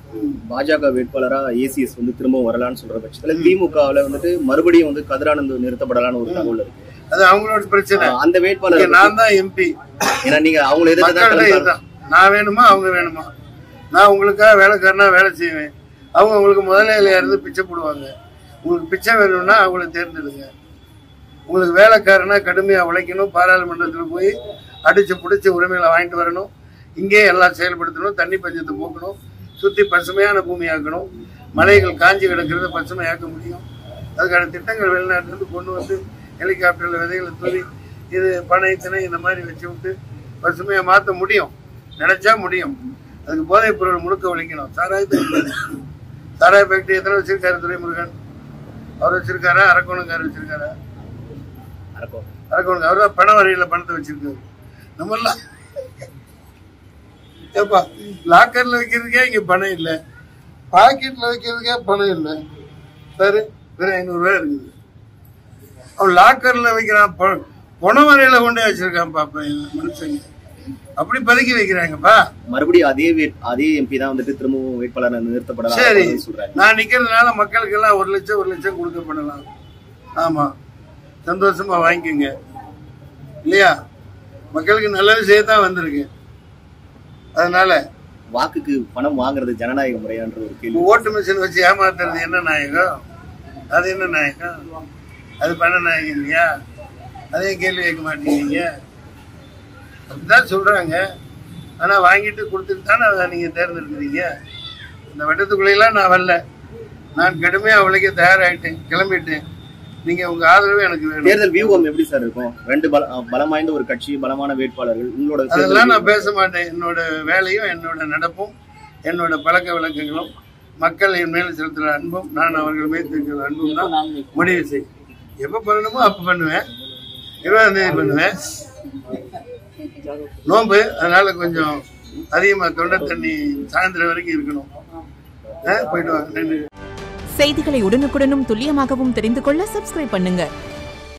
பாஜக வேட்பாளரா ஏசிஎஸ் வந்து திரும்ப வரலான்னு சொல்ற பட்சத்துல திமுகவுல வந்துட்டு மறுபடியும் வந்து கதிரானந்த் நிறுத்தப்படலான்னு ஒரு தகவல் இருக்கு அது அவங்களோட பிரச்சனை ஆஹ் அந்த இங்க வேட்பாளர் நான் தான் எம்பி ஏன்னா நீங்க அவங்களை மக்கள்கிட்ட எதிர்த்து இதுதான் நான் வேணுமா அவங்க வேணுமா நான் உங்களுக்காக வேலைக்காரனா வேலை செய்வேன் அவங்க உங்களுக்கு முதலாளியா இருந்து பிச்சை போடுவாங்க உங்களுக்கு பிச்சை வேணும்னா அவங்கள தேர்ந்தெடுங்க உங்களுக்கு வேலைக்காரனா கடுமையா உழைக்கணும் பாராளுமன்றத்தில் போய் அடிச்சு பிடிச்ச உரிமைகளை வாங்கிட்டு வரணும் இங்கே எல்லாம் செயல்படுத்தணும் தண்ணி பஞ்சத்தை போக்கணும் சுத்தி பசுமையான பூமியாக்கணும் மலைகள் காஞ்சி கிடக்கிறத பசுமையாக்க முடியும் அதுக்கான திட்டங்கள் வெளிநாட்டிலிருந்து கொண்டு வந்து ஹெலிகாப்டர்ல விதைகளை தூவி இது பனை திணை இந்த மாதிரி வச்சு விட்டு பசுமையா மாற்ற முடியும் நினைச்சா முடியும் அதுக்கு போதைப் பொருள் முழுக்க ஒழிக்கணும் சாராயத்தை சாராய ஃபேக்டரி எத்தனை வச்சிருக்காரு துரைமுருகன் அவர் வச்சிருக்காரா அரக்கோணங்கார் வச்சிருக்காரா நடக்கும் அரக்கோணம் அவர் தான் பண வரையில பணத்தை வச்சிருக்காரு நம்மெல்லாம் ஏப்பா லாக்கர்ல வைக்கிறதுக்கே இங்க பணம் இல்லை பாக்கெட்ல வைக்கிறதுக்கே பணம் இல்லை சரி வெறும் ஐநூறு ரூபாய் இருக்குது அவன் லாக்கர்ல வைக்கிறான் ப- பண வரையில கொண்டு வச்சிருக்கான் பாப்பா மனுஷங்க அப்படி பதுக்கி வைக்கிறாங்கப்பா மறுபடியும் அதே வேட் அதே எம்பி தான் வந்துட்டு திரும்பவும் வேட்பாளர் நிறுத்தப்படலாம் சரி அப்படின்னு சொல்றாங்க நான் நிக்கிறதுனால மக்களுக்கு எல்லாம் ஒரு லட்சம் ஒரு லட்சம் கொடுக்கப்படலாம் ஆமா சந்தோஷமா வாங்கிக்கோங்க இல்லையா மக்களுக்கு நல்ல விஷயம் தான் வந்திருக்கு அதனால வாக்குக்கு பணம் வாங்குறது ஜனநாயக முறையான்ற ஒரு கேள்வி இப்ப ஓட்டு மிஷின் வச்சு ஏமாத்துறது என்ன நாயகம் அது என்ன நாயகம் அது பண்ண நாயகம் இல்லையா அதையும் கேள்வி கேட்க மாட்டேங்கிறீங்க அப்படிதான் சொல்றாங்க ஆனா வாங்கிட்டு கொடுத்துட்டு தானே அதை நீங்க தேர்ந்தெடுக்கிறீங்க இந்த வட்டத்துக்குள்ளெல்லாம் நான் வரல நான் கடுமையா உழைக்க தயாராயிட்டேன் கிளம்பிட்டேன் நீங்க உங்க ஆதரவு எனக்கு வேணும் தேர்தல் வியூகம் எப்படி சார் இருக்கும் ரெண்டு பல பலம் வாய்ந்த ஒரு கட்சி பலமான வேட்பாளர்கள் உங்களோட தேர்தல் அதெல்லாம் நான் வியூகம். பேச மாட்டேன் என்னோட வேலையும் என்னோட நடப்பும் என்னோட பழக்க வழக்கங்களும் மக்கள் என் மேல் செலுத்துகிற அன்பும் நான் அவர்கள் மேல் செலுத்துகிற அன்பும் தான் முடிவு செய் எப்ப பண்ணணுமோ அப்ப பண்ணுவேன் இருபதாம் தேதி பண்ணுவேன் நோன்பு அதனால கொஞ்சம் அதிகமா தொண்டை தண்ணி சாயந்தரம் வரைக்கும் இருக்கணும் ஆ, போயிட்டு வாங்க நன்றி செய்திகளை உடனுக்குடனும் துல்லியமாகவும் தெரிந்து கொள்ள சப்ஸ்கிரைப் பண்ணுங்க